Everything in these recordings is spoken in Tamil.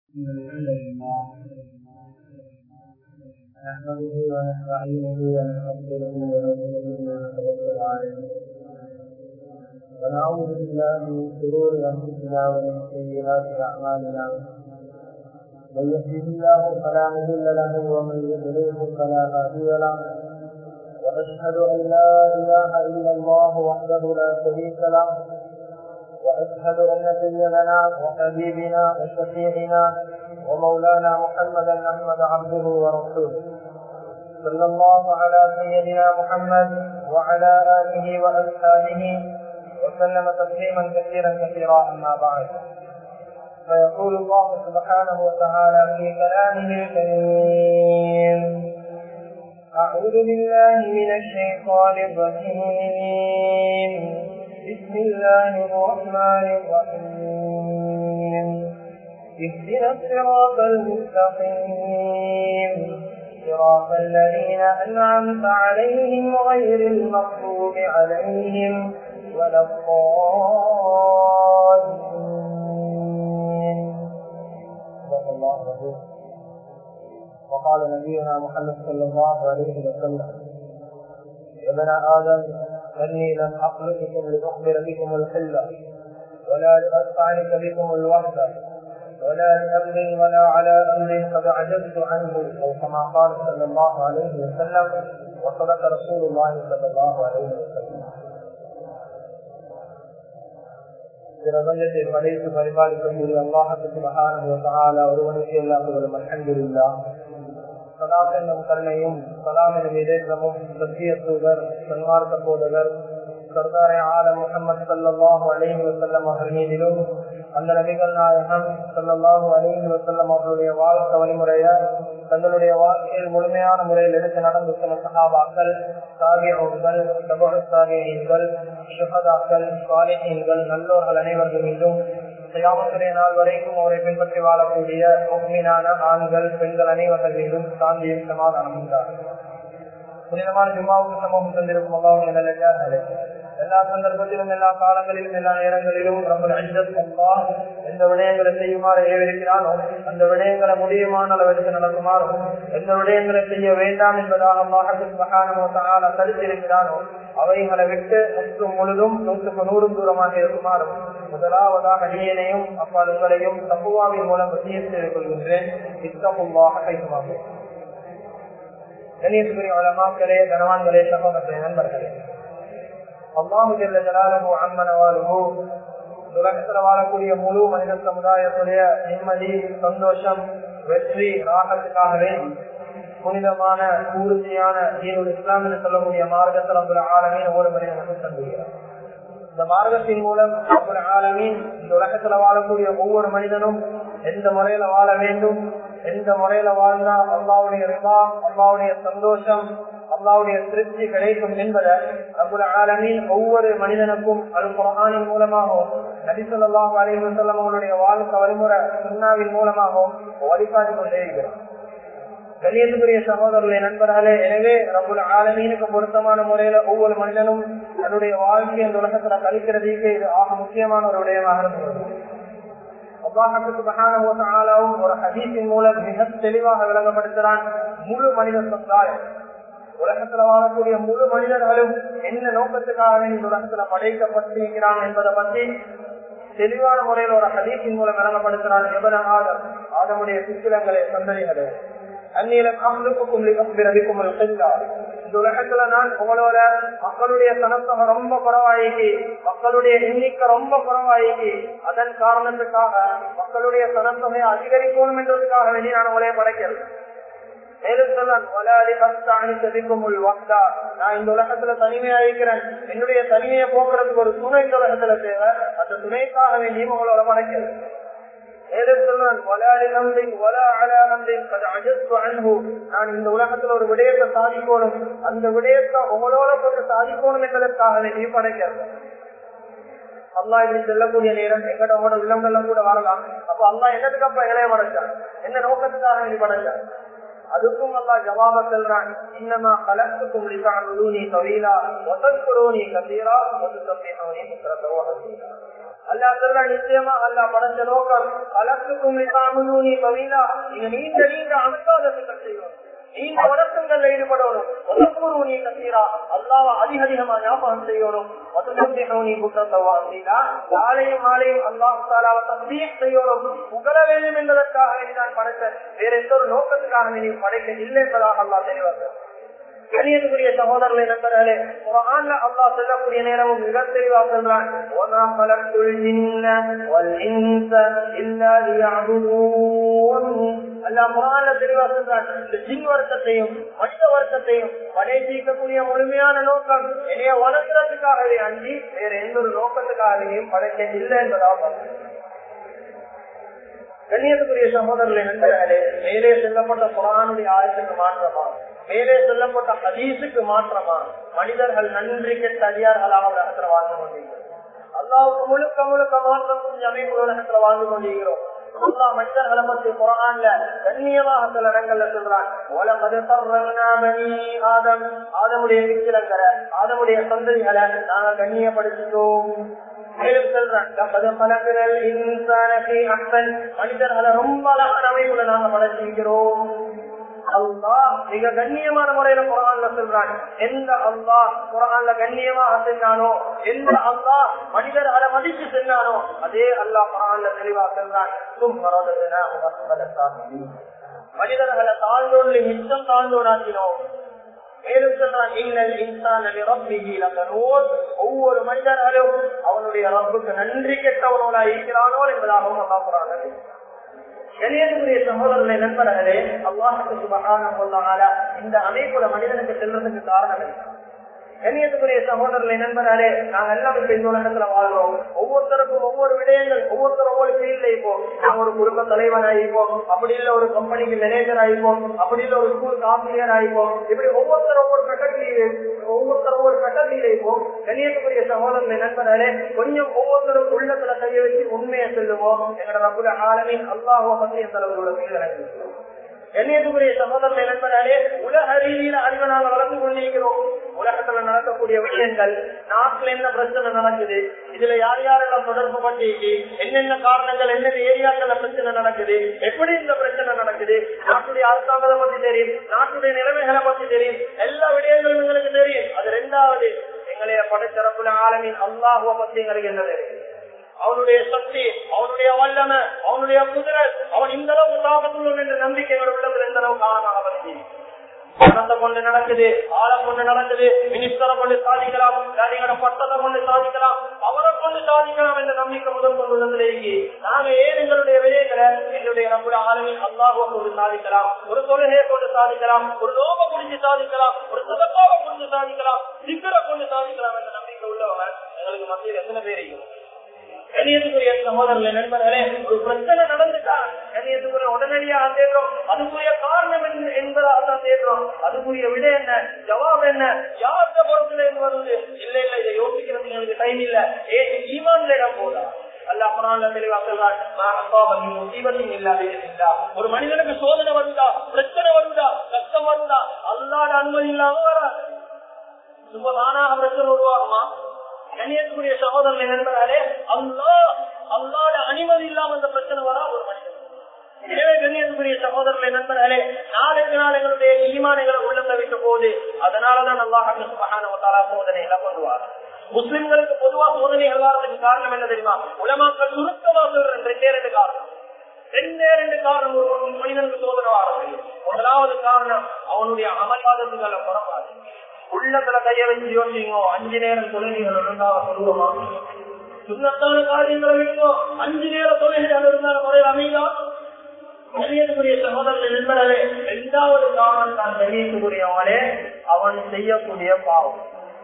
إن الحمد لله نحمده ونستعينه ونستغفره ونستهديه ونتوكل عليه ونعوذ بالله من شرور أنفسنا ومن سيئات أعمالنا من يهده الله فلا مضل له ومن يضلله فلا هادي له وأشهد أن لا إله إلا الله وحده لا شريك له وأشهد أن سيدنا وحبيبنا وشفيعنا ومولانا محمدا أحمد عبده ورسوله صلى الله على سيدنا محمد وعلى آله وأصحابه وسلم تسليما كثيرا كثيرا أما بعد فيقول الله سبحانه وتعالى في كلامه الكريم أعوذ بالله من الشيطان الرجيم بسم الله الرحمن الرحيم اهدنا الصراط المستقيم صراط الذين أنعمت عليهم غير المغضوب عليهم ولا الضالين صدق الله العظيم وقال نبينا محمد صلى الله عليه وسلم يا ابن آدم إني لم أخلقكم لأخبر بكم الحلة ولا لأستعنك بكم الوحدة ولا لأمر ولا على أمر قد عجزت عنه أو كما قال صلى الله عليه وسلم وصدق رسول الله صلى الله عليه وسلم பிரபஞ்சத்தை படைத்து பரிபாலிக்கக்கூடிய அல்லாஹத்துக்கு மகான ஒருவனுக்கு எல்லா புகழும் அல்ஹம்துலில்லா சலாம் என்னும் கருணையும் சலாம் எனும் இதேற்றமும் சத்திய தூதர் சன்மார்க்க போதகர் சர்தாரை ஆலம் முகமது சல்லாஹு அலைஹி வசல்லம் அவர்கள் மீதிலும் அந்த நபிகள் நாயகம் சல்லாஹு அலைஹி வசல்லம் அவர்களுடைய வாழ்க்கை வழிமுறைய தங்களுடைய வாழ்க்கையில் முழுமையான முறையில் எடுத்து நடந்து சில சகாபாக்கள் சாகியர்கள் தபுசாகியங்கள் சுகதாக்கள் சாலிஹீன்கள் நல்லோர்கள் அனைவர்கள் மீதும் செய்யாமத்துடைய நாள் வரைக்கும் அவரை பின்பற்றி வாழக்கூடிய உண்மையான ஆண்கள் பெண்கள் அனைவர்கள் மீதும் சாந்தியும் சமாதானம் உண்டார் புனிதமான ஜும்மாவுக்கு சமூகம் தந்திருக்கும் அல்லாவும் நல்லே எல்லா சந்தர்ப்பத்திலும் எல்லா காலங்களிலும் எல்லா நேரங்களிலும் நம்ம அல்லா எந்த விடயங்களை செய்யுமாறு ஏவிருக்கிறானோ அந்த விடயங்களை முடியுமான அளவிற்கு நடக்குமாறும் எந்த விடயங்களை செய்ய வேண்டாம் என்பதாக மகான தடுத்திருக்கிறானோ அவைகளை விட்டு முற்றும் முழுதும் நூற்றுக்கு நூறு தூரமாக இருக்குமாறும் முதலாவதாக அடியனையும் அப்பால் உங்களையும் தப்புவாவின் மூலம் வசியம் செய்து கொள்கின்றேன் இத்தப்புவாக கைதுமாகும் கணேஸ்வரி வளமாக்களே கனவான்களே சகோதரர்களே நண்பர்களே அல்லாஹு ஜல்ல ஜலாலுஹு அம்மன வாழுஹு உலகத்துல வாழக்கூடிய முழு மனித சமுதாயத்துடைய நிம்மதி சந்தோஷம் வெற்றி ராகத்துக்காகவே புனிதமான பூர்த்தியான ஈரோடு இஸ்லாம் என்று சொல்லக்கூடிய மார்க்கத்தில் அங்குள்ள ஆளுமே ஒவ்வொரு மனிதனுக்கும் தந்துகிறார் இந்த மார்க்கத்தின் மூலம் அங்குள்ள ஆளுமீன் இந்த உலகத்துல வாழக்கூடிய ஒவ்வொரு மனிதனும் எந்த முறையில வாழ வேண்டும் எந்த முறையில வாழ்ந்தா அல்லாவுடைய ரிவா அல்லாவுடைய சந்தோஷம் அல்லாவுடைய திருப்தி கிடைக்கும் என்பதை அபுல் ஆலமின் ஒவ்வொரு மனிதனுக்கும் அல் குரானின் மூலமாகவும் நபிசல்லாஹ் அலிவசல்லம் அவருடைய வாழ்க்கை வழிமுறை சுண்ணாவின் மூலமாகவும் வழிகாட்டி கொண்டே இருக்கிறார் கண்ணியத்துக்குரிய சகோதரர்களே நண்பர்களே எனவே ரபுல் ஆலமீனுக்கு பொருத்தமான முறையில ஒவ்வொரு மனிதனும் தன்னுடைய வாழ்க்கை அந்த உலகத்துல கழிக்கிறதுக்கு இது ஆக முக்கியமான ஒரு விடயமாக இருக்கிறது ஒரு ஹதீஸின் மூலம் மிக தெளிவாக விளங்கப்படுத்துகிறான் முழு மனித சமுதாயம் உலகத்துல வாழக்கூடிய முழு மனிதர்களும் என்ன நோக்கத்துக்காக இந்த உலகத்துல படைக்கப்பட்டிருக்கிறான் என்பதை பற்றி தெளிவான முறையில் ஒரு ஹதீஸின் மூலம் விளங்கப்படுத்துகிறான் எவன ஆதம் ஆதமுடைய சுற்றிலங்களே சந்ததிகளே அந்நிலம் அம்லுக்கும் பிறவிக்கும் இந்த உலகத்துல நான் உங்களோட மக்களுடைய சனத்தொகை ரொம்ப குறவாயிக்கு மக்களுடைய எண்ணிக்கை ரொம்ப குறவாயிக்கு அதன் காரணத்துக்காக மக்களுடைய சனத்தொகையை அதிகரிக்கணும் என்றதுக்காக வேண்டி நான் உங்களே படைக்கிறேன் மேலும் நான் இந்த உலகத்துல தனிமையா இருக்கிறேன் என்னுடைய தனிமையை போக்குறதுக்கு ஒரு துணை இந்த உலகத்துல தேவை அந்த துணைக்காக வேண்டியும் உங்களோட படைக்கிறேன் நான் இந்த உலகத்துல ஒரு விடயத்தை சாதிக்கணும் அந்த விடயத்தை உங்களோட கொண்டு சாதிக்கணும் என்பதற்காக வேண்டியும் படைக்கிறது அல்லா இப்படி செல்லக்கூடிய நேரம் எங்கட உங்களோட உள்ளங்கள்ல கூட வரலாம் அப்ப அல்லா என்னதுக்கு அப்ப இளைய படைச்சான் என்ன நோக்கத்துக்காக வேண்டி படைச்சான் அதுக்கும் அல்லா ஜவாப செல்றான் இன்னமா கலத்துக்கும் லிசானுலூனி தவீலா வசன்குரோனி கதீரா வசுத்தம்பினோனி முத்திரத்தவோ ஹசீரா அல்லா சொல்ற நிச்சயமா அல்லா படைச்ச நோக்கம் அலத்துக்கும் தாமுனி பவீலா நீங்க நீண்ட நீண்ட அனுசாதத்துக்கள் செய்வோம் நீண்ட வணக்கங்கள்ல ஈடுபடணும் ஒதக்குரு நீ கசீரா அல்லாவ அதிக அதிகமா ஞாபகம் செய்யணும் நீ குற்றத்தவா அப்படின்னா காலையும் மாலையும் அல்லாஹ் தாலாவை தம்பி செய்யணும் புகழ வேண்டும் என்பதற்காக நான் படைத்த வேற எந்த ஒரு நோக்கத்துக்காக நீ படைக்க இல்லை என்பதாக அல்லா தெளிவாக கணியத்துக்குரிய சகோதரர்களை நண்பர்களே குரான்ல அல்லாஹ் சொல்லக்கூடிய நேரமும் மிக தெளிவா சொல்றான் وَمَا خَلَقْتُ الْجِنَّ وَالْإِنسَ إِلَّا لِيَعْبُدُونِ அல்லாஹ் குரான்ல தெளிவா சொல்றான் இந்த ஜின் வர்க்கத்தையும் மனித வர்க்கத்தையும் படைத்திருக்கக்கூடிய முழுமையான நோக்கம் என்னைய வளர்க்கிறதுக்காகவே அன்றி வேற எந்த ஒரு நோக்கத்துக்காகவையும் படைக்க இல்லை என்பதாக கண்ணியத்துக்குரிய சகோதரர்களை நண்பர்களே மேலே செல்லப்பட்ட குரானுடைய ஆயத்துக்கு மாற்றமா மேலே சொல்லப்பட்ட ஹதீஸுக்கு மாற்றமா மனிதர்கள் நன்றி கெட்ட அதிகார்களாக உலகத்துல வாழ்ந்து கொண்டிருக்கிறோம் அல்லாவுக்கு முழுக்க முழுக்க மாற்றம் செஞ்ச அமைப்பு உலகத்துல வாழ்ந்து கொண்டிருக்கிறோம் அல்லா மனிதர்களை பற்றி குரான்ல கண்ணியமாக சில இடங்கள்ல சொல்றான் உலகது ஆதம் ஆதமுடைய விக்கிரங்கர ஆதமுடைய சந்ததிகளை நாங்க கண்ணியப்படுத்திட்டோம் மேலும் சொல்றான் மனிதர்களை ரொம்ப அழகான அமைப்புல நாங்க படைச்சிருக்கிறோம் அல்லாஹ் மிக கண்ணியமான முறையில குரான்ல சொல்றான் எந்த அல்லாஹ் குரான்ல கண்ணியமாக சென்றானோ எந்த அல்லாஹ் மனிதர்களை மதித்து சென்றானோ அதே அல்லாஹ் குரான்ல தெளிவா சொல்றான் மனிதர்களை தாழ்ந்தோடு மிச்சம் தாழ்ந்தோடாக்கினோம் மேலும் சொல்றான் இன்னல் இன்சான் ஒவ்வொரு மனிதர்களும் அவனுடைய ரப்புக்கு நன்றி கெட்டவனோட இருக்கிறானோ என்பதாகவும் அல்லா குரான் கணியத்துக்குரிய சகோதரர்களை நண்பர்களே அல்லாஹுக்கு சுபகான இந்த அமைப்புல மனிதனுக்கு செல்வதற்கு காரணம் கண்ணியத்துக்குரிய சகோதரர்களை நண்பர்களே நாங்க எல்லாம் இப்ப இந்த உலகத்துல வாழ்றோம் ஒவ்வொருத்தருக்கும் ஒவ்வொரு விடயங்கள் ஒவ்வொருத்தரும் ஒவ்வொரு ஃபீல்ட்ல இருப்போம் நாங்க ஒரு குடும்ப தலைவன் ஆயிருப்போம் அப்படி இல்ல ஒரு கம்பெனிக்கு மேனேஜர் ஆயிருப்போம் அப்படி இல்ல ஒரு ஸ்கூல் ஆசிரியர் ஆயிருப்போம் இப்படி ஒவ்வொருத்தரும் ஒவ்வொரு கட்டத்தில் ஒவ்வொருத்தரும் ஒவ்வொரு கட்டத்தில் இருப்போம் கண்ணியத்துக்குரிய சகோதரர்களை நண்பர்களே கொஞ்சம் ஒவ்வொருத்தரும் உள்ளத்துல கைய வச்சு உண்மையை சொல்லுவோம் எங்களோட ரப்புல ஆலமின் அல்லாஹோ பத்தி எந்த அளவு உள்ள கண்ணியத்துக்குரிய சகோதரர்களை நண்பர்களே உலக ரீதியில அறிவை நாங்கள் வளர்ந்து கொண்டிருக்கிறோம் உலகத்துல நடக்கக்கூடிய விஷயங்கள் நாட்டுல என்ன பிரச்சனை நடக்குது இதுல யார் யாரெல்லாம் தொடர்பு பண்ணிக்கு என்னென்ன காரணங்கள் என்னென்ன ஏரியாக்கள்ல பிரச்சனை நடக்குது எப்படி இந்த பிரச்சனை நடக்குது நாட்டுடைய அரசாங்கத்தை பத்தி தெரியும் நாட்டுடைய நிலைமைகளை பத்தி தெரியும் எல்லா விடயங்களும் எங்களுக்கு தெரியும் அது ரெண்டாவது எங்களைய படைத்தரப்புல ஆலமின் அல்லாஹுவ பத்தி எங்களுக்கு என்ன தெரியும் அவனுடைய சக்தி அவனுடைய வல்லமை அவனுடைய குதிரை அவன் இந்த அளவுக்கு தாக்கத்துள்ள என்ற நம்பிக்கை உள்ளத்தில் எந்த அளவுக்கு ஆழமாக வருது பணத்தை கொண்டு நடக்குது ஆளை கொண்டு நடக்குது மினிஸ்டரை கொண்டு சாதிக்கலாம் எங்களோட பட்டத்தை கொண்டு சாதிக்கலாம் அவரை கொண்டு சாதிக்கலாம் என்ற நம்பிக்கை முதல் கொண்டு உள்ளதிலேயே நாங்க ஏன் எங்களுடைய விஜயங்களை எங்களுடைய நம்முடைய ஆளுமையில் அல்லாஹுவ கொண்டு சாதிக்கலாம் ஒரு தொழுகையை கொண்டு சாதிக்கலாம் ஒரு லோக புரிஞ்சு சாதிக்கலாம் ஒரு சிறப்பாக புரிஞ்சு சாதிக்கலாம் சிக்கரை கொண்டு சாதிக்கலாம் என்ற நம்பிக்கை உள்ளவங்க எங்களுக்கு மத்தியில் எத்தனை பேரையும் கண்ணியத்துக்குரிய சகோதரர்களே நண்பர்களே ஒரு பிரச்சனை நடந்துட்டா கண்ணியத்துக்குரிய உடனடியாக தேடுறோம் அதுக்குரிய காரணம் என்ன என்பதாக தான் தேடுறோம் அதுக்குரிய விட என்ன ஜவாப் என்ன யார்கிட்ட பொறுத்துல இருந்து வருது இல்ல இல்ல இதை யோசிக்கிறதுக்கு எனக்கு டைம் இல்ல ஏ ஈமான்ல இடம் போதா அல்லாஹ் குரான்ல தெளிவா சொல்றான் ஒரு மனிதனுக்கு சோதனை வருதா பிரச்சனை வருதா கஷ்டம் வருதா அல்லாட அனுமதி இல்லாம வராது சும்மா தானாக பிரச்சனை உருவாகுமா கண்ணியத்துக்குரிய சகோதரனை நண்பர்களே அல்லா அல்லாட அனுமதி இல்லாம இந்த பிரச்சனை வரா ஒரு மனிதன் எனவே கண்ணியத்துக்குரிய சகோதரர்களை நண்பர்களே நாளைக்கு நாள் எங்களுடைய ஈமானங்களை உள்ளத்தை விட்டு போகுது அதனாலதான் அல்லாஹால சோதனைகளை கொண்டுவார் முஸ்லிம்களுக்கு பொதுவா சோதனைகள் வாரத்துக்கு காரணம் என்ன தெரியுமா உலமாக்கள் சுருக்கமா சொல்றேன் ரெண்டே ரெண்டு காரணம் ரெண்டே ரெண்டு காரணம் ஒரு மனிதனுக்கு சோதனை வாரது முதலாவது காரணம் அவனுடைய அமலாதத்துகளை புறப்பாது உள்ளத்துல கைய வச்சு யோசிங்கோ அஞ்சு நேரம் தொழில்கள் இருந்தாக சொல்லுவோமா சுண்ணத்தான காரியங்களை விட்டோம் அஞ்சு நேர தொழில்கள் இருந்தால் முறையில் அமைதா கணியத்துக்குரிய சகோதரர்கள் நண்பர்களே இரண்டாவது காரணம் தான் கணியத்துக்குரியவனே அவன் செய்யக்கூடிய பாவம்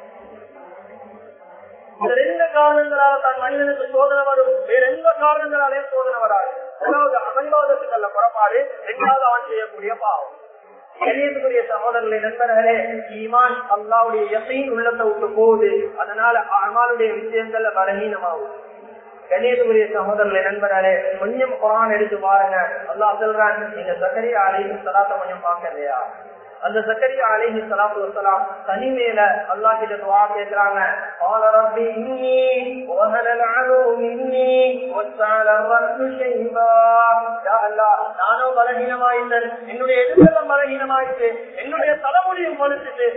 இந்த ரெண்டு காரணங்களால தான் மனிதனுக்கு சோதனை வரும் வேற எந்த காரணங்களாலே சோதனை வராது அதாவது அமல்வாதத்துக்கல்ல புறப்பாடு இரண்டாவது அவன் செய்யக்கூடிய பாவம் கணியத்துக்குரிய சகோதரர்களை நண்பர்களே ஈமான் அல்லாவுடைய எசையின் உள்ளத்தை விட்டு போகுது அதனால அமாலுடைய விஷயங்கள்ல பலகீனமாகும் கணியத்துக்குரிய சகோதரர்களை நண்பர்களே கொஞ்சம் குரான் எடுத்து பாருங்க அல்லா சொல்றான் நீங்க சக்கரியா அலையும் சலாத்த கொஞ்சம் பாக்கலையா அந்த சக்கரியா அலைஹி ஸலாத்து வஸலாம் தனிமையில அல்லாஹ் கிட்ட துஆ கேக்குறாங்க قال رب إني وهن العظم مني وسال الرأس شيبا يا الله நானும் பலகீனமாயிட்டேன் என்னுடைய எதிர்ப்பெல்லாம் பலகீனமாயிட்டு என்னுடைய தலைமொழியும் பழுத்துட்டு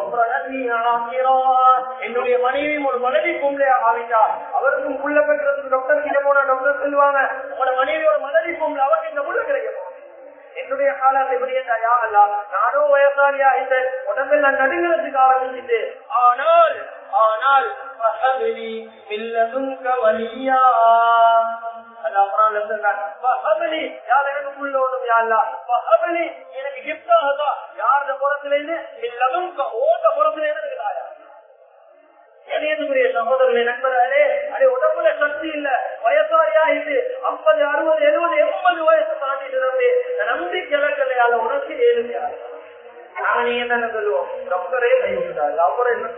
என்னுடைய மனைவியும் ஒரு மனைவி பொம்பளையா ஆவிட்டா அவருக்கும் புள்ள பெற்றதுக்கு டாக்டர் கிட்ட போன டாக்டர் சொல்லுவாங்க உங்களோட மனைவி ஒரு மனைவி பொம்பளை அவருக்கு இந்த புள்ள கிடைக்கும் என்னுடைய காலம் எப்படி யா அல்லா நானும் வயசாலியா இந்த உடம்பில் நான் நடுங்கிறதுக்கு ஆரம்பிச்சுட்டு ஆனால் ஆனால் فهبني من لدنك وليا அல்லாஹ் குர்ஆன்ல சொல்றான் ஃபஹபலி யார் எனக்கு உள்ளோடும் யா அல்லாஹ் ஃபஹபலி எனக்கு கிஃப்டாக தான் யாரோட புறத்துல இருந்து இல்லதும் ஓட்ட புறத்துல இருந்து எனக்கு தாயா கணியத்துக்குரிய சகோதரர்களை நண்பர்களே அடே உடம்புல சக்தி இல்ல வயசாரியா இது ஐம்பது அறுபது எழுபது எண்பது வயசு தாண்டிட்டு நம்பிக்கை இலக்கலையால உணர்ச்சி ஏழுமையா நாங்க நீங்க என்ன சொல்லுவோம் டாக்டரே கை விட்டாரு அப்புறம் என்ன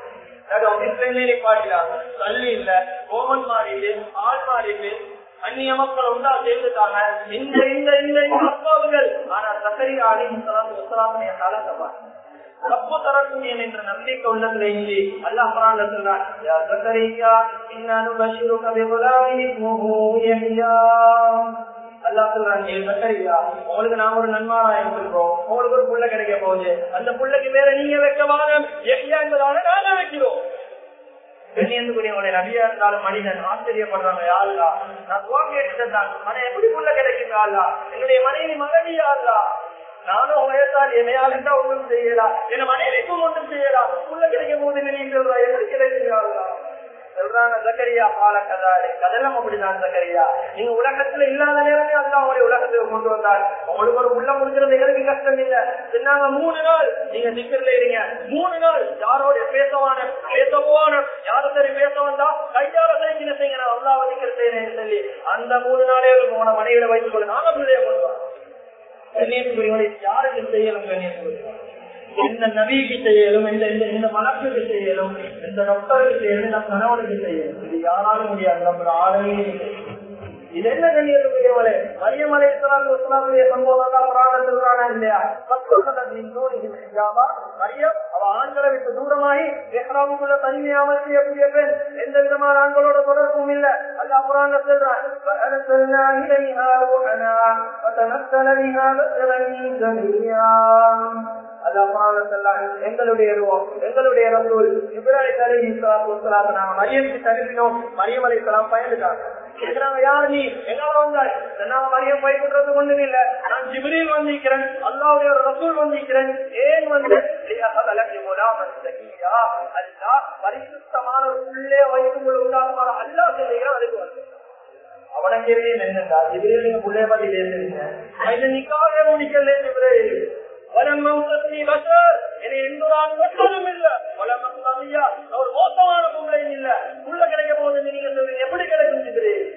பாட்டிலாம் தள்ளி இல்ல கோமன் மாறிட்டு ஆள் மாறிட்டு அந்நிய மக்கள் உண்டா சேர்ந்துட்டாங்க இந்த இந்த இந்த அப்பாவுகள் ஆனா சக்கரி ஆடி உத்தராமனைய காலத்தப்பா ரப்பு தரக்கூடிய என்ற நம்பிக்கை உள்ளத்துல இன்றி அல்லாஹ் குரான்ல சொல்றான் யா சக்கரியா இன்னனு பஷிருக பிகுலாமின் இஸ்முஹு யஹ்யா அல்லாஹ் சொல்றான் ஏ சக்கரியா உங்களுக்கு நாம ஒரு நன்மாராயம் சொல்றோம் உங்களுக்கு ஒரு புள்ள கிடைக்க போகுது அந்த புள்ளைக்கு வேற நீங்க வைக்கமான யஹ்யா என்பதான நாங்க வைக்கிறோம் கண்ணியத்துக்குரியவங்களை நபியா இருந்தாலும் மனிதன் ஆச்சரியப்படுறாங்க யாருலா நான் துவா கேட்டுட்டு தான் ஆனா எப்படி புள்ள கிடைக்கும் யாருலா என்னுடைய மனைவி மகனியா இல்லா நானும் வயசால் என்னையால் இருந்தா ஒன்றும் செய்யலாம் என் மனைவிக்கும் ஒன்றும் செய்யலாம் புள்ள கிடைக்கும் போது நீ சொல்றா எப்படி கிடைக்கும் சொல்றாங்க சக்கரியா பால கதாலே கதெல்லாம் அப்படிதான் சக்கரியா நீங்க உலகத்துல இல்லாத நேரமே அல்லா உங்களை உலகத்துக்கு கொண்டு வந்தார் உங்களுக்கு ஒரு உள்ள முடிக்கிறது எங்களுக்கு கஷ்டம் இல்ல சொன்னாங்க மூணு நாள் நீங்க சிக்கர்ல இருங்க மூணு நாள் யாரோட பேசவான பேசவான யாரும் சரி பேச வந்தா கையால சைக்கின செய்யுங்க நான் அல்லா வதிக்கிறேன் சொல்லி அந்த மூணு நாளே உன மனைவிட வைத்துக் கொள்ள நாங்க பிள்ளைய கொள்வோம் கண்ணியத்துக்குரியவனை யாருக்கு செய்யணும் கண்ணியத்துக்குரிய எந்த நபிக்கு செய்யலும் எந்த எந்த எந்த மலக்குக்கு செய்யலும் எந்த டாக்டருக்கு செய்யலும் நம் கணவனுக்கு செய்யலும் இது யாராலும் முடியாது நம்ம ஆளவே இது என்ன கண்ணியத்துக்குரியவளே மரியமலை இஸ்லாமுடைய சம்பவம் தான் புராணம் சொல்றானா இல்லையா மரியம் அவ ஆண்களை விட்டு தூரமாகி எஹ்ராமுக்குள்ள தனிமையாமல் செய்யக்கூடிய பெண் எந்த விதமான ஆண்களோட தொடர்பும் இல்ல அல்லா புராண சொல்றான் எங்களுடைய எங்களுடைய ரசூல் இப்ராஹிம் அலி நாங்க மரியத்துக்கு தருவினோம் மரியம் அலி இஸ்லாம் பயந்துட்டாங்க கேக்குறாங்க யாரு நீ எங்கால வந்தாய் நான் மரியம் பயப்படுறது ஒண்ணும் இல்ல நான் ஜிபிரில் வந்திருக்கிறேன் அல்லாவுடைய ஒரு ரசூல் வந்திருக்கிறேன் ஏன் வந்து அல்லா பரிசுத்தமான ஒரு உள்ளே வயிற்றுக்குள்ள உண்டாகுமான அல்லா சொல்லுகிறேன் அதுக்கு வந்து அவனை கேள்வி என்னண்டா ஜிபிரில் நீங்க புள்ளைய பத்தி பேசுறீங்க அதுல நிக்காவே முடிக்கல ஜிபிரில் ஒரு மோசமான பொம்பளையும் இல்ல உள்ள கிடைக்க போகுது நீங்க சொல்றீங்க எப்படி கிடைக்கும்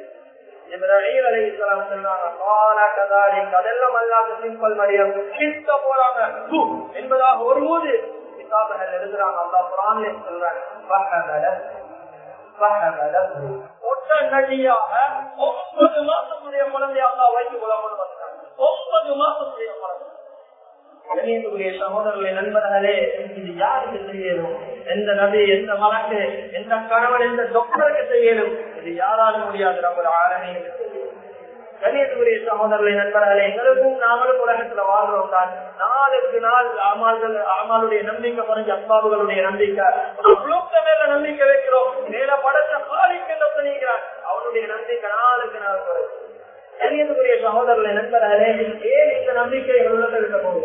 என்பதாக ஒரு போது கிதாபுகள் எழுதுறாங்க அல்லா குரான்ல சொல்றாங்க உடனடியாக ஒன்பது மாசத்துடைய குழந்தை அல்லா வைத்துக் கொள்ள கொண்டு வந்தாங்க ஒன்பது மாசத்துடைய குழந்தை கணியத்துக்குரிய சகோதரர்களை நண்பர்களே இது யாருக்கு செய்யணும் எந்த நபி எந்த மலக்கு எந்த கணவன் எந்த டாக்டருக்கு செய்யணும் இது யாராலும் முடியாது நம்ம ஆரணை கணியத்துக்குரிய சகோதரர்களை நண்பர்களே எங்களுக்கும் நாமளும் உலகத்துல வாழ்றோம் தான் நாளுக்கு நாள் ஆமால்கள் ஆமாளுடைய நம்பிக்கை குறைஞ்ச அப்பாவுகளுடைய நம்பிக்கை அவ்வளோக்கு மேல நம்பிக்கை வைக்கிறோம் மேல படத்தை பாலிக்க நீக்கிறான் அவனுடைய நம்பிக்கை நாளுக்கு நாள் குறையும் கணியத்துக்குரிய சகோதரர்களை நண்பர்களே ஏன் இந்த நம்பிக்கை உள்ளத்தில் போகுது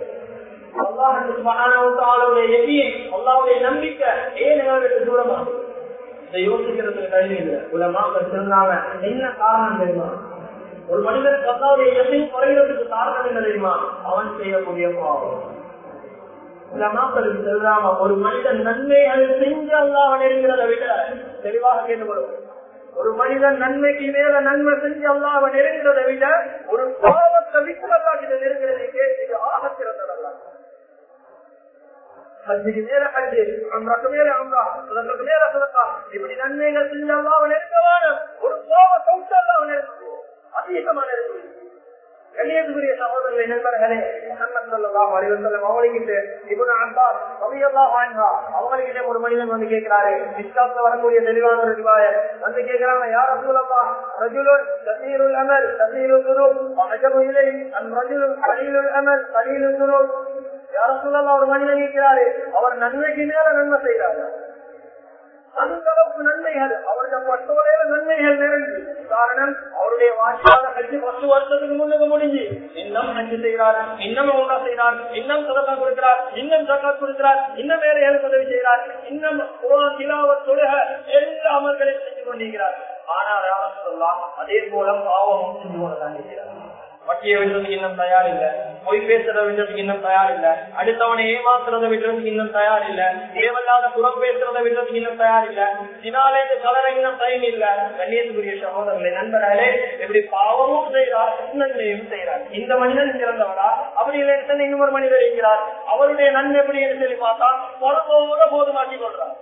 அல்லாவுடைய நம்பிக்கை ஏன் தூரமா இதை யோசிக்கிறதுக்கு கல்வி இல்லை உலமாக்கள் சொன்னாங்க என்ன காரணம் தெரியுமா ஒரு மனிதனுக்கு அல்லாவுடைய எதையும் குறைகிறதுக்கு காரணம் என்ன தெரியுமா அவன் செய்யக்கூடிய பாவம் உலமாக்களுக்கு சொல்றாங்க ஒரு மனிதன் நன்மைகள் செஞ்சு அல்லாஹ் நெருங்கிறத விட தெளிவாக கேட்டுக்கொள்வோம் ஒரு மனிதன் நன்மைக்கு மேல நன்மை செஞ்சு அல்லாஹ் நெருங்கிறத விட ஒரு பாவத்தை விட்டு அல்லாஹ் நெருங்கிறது கேட்டு ஆக சிறந்ததல்ல ஹஜ்ஜுக்கு மேல ஹஜ்ஜு அம்ராக்கு மேல அம்ரா சுதந்திரக்கு மேல சுதக்கா இப்படி நன்மைகள் செஞ்சு அல்லாஹ் நெருங்கவான ஒரு பாவ சௌத்த அல்லாஹ் நெருங்குவோம் அதிகமா நெருங்குவோம் கண்ணியத்துக்குரிய சகோதரர்களை நண்பர்களே முகமது ஸல்லல்லாஹு அலைஹி வஸல்லம் அவங்களுக்கு இப்னு அப்பாஸ் ரலியல்லாஹு அன்ஹா அவங்களுக்கு ஒரு மனிதன் வந்து கேக்குறாரு இஸ்லாத்துல வரக்கூடிய தெளிவான ஒரு ரிவாயத் வந்து கேக்குறாங்க யா ரசூலல்லாஹ் ரஜுலுன் கஸீருல் அமல் கஸீருல் துனூப் அஜபு இலை அன் ரஜுலுன் கலீலுல் அமல் கலீலுல் துனூப் யா ரசூலல்லாஹ் ஒரு மனிதன் கேட்கிறாரு அவர் நன்மைக்கு மேல நன்மை செய்கிறார் அந்த அளவுக்கு நன்மைகள் அவருடைய பட்டோலையில நன்மைகள் நிறைஞ்சு காரணம் அவருடைய வாழ்க்கையாக கட்சி பத்து வருஷத்துக்கு முன்னுக்கு முடிஞ்சு இன்னும் அஞ்சு செய்கிறார் இன்னும் ஒன்றா செய்கிறார் இன்னும் சதக்கா கொடுக்கிறார் இன்னும் சக்காத் கொடுக்கிறார் இன்னும் வேற ஏழு உதவி செய்கிறார் இன்னும் குரான் திலாவத் தொழுக எல்லா அமல்களையும் செஞ்சு கொண்டிருக்கிறார் ஆனால் யாரும் சொல்லலாம் அதே போல பாவமும் செஞ்சு கொண்டுதான் இருக்கிறார் வட்டியை விடுறதுக்கு இன்னும் தயார் இல்ல பொய் பேசுறத விடுறதுக்கு இன்னும் தயார் இல்ல அடுத்தவனை ஏமாத்துறத விடுறதுக்கு இன்னும் தயார் இல்ல தேவையில்லாத புறம் பேசுறத விடுறதுக்கு இன்னும் தயார் இல்ல சினாலேந்து கலர இன்னும் டைம் இல்ல கண்ணியத்துக்குரிய சகோதரர்களை நண்பர்களே எப்படி பாவமும் செய்கிறார் நன்மையும் செய்கிறார் இந்த மனிதன் சிறந்தவரா அப்படி இல்லை இன்னொரு மனிதர் இருக்கிறார் அவருடைய நன்மை எப்படி என்று சொல்லி பார்த்தா பொறவோட போதுமாக்கி கொள்றார்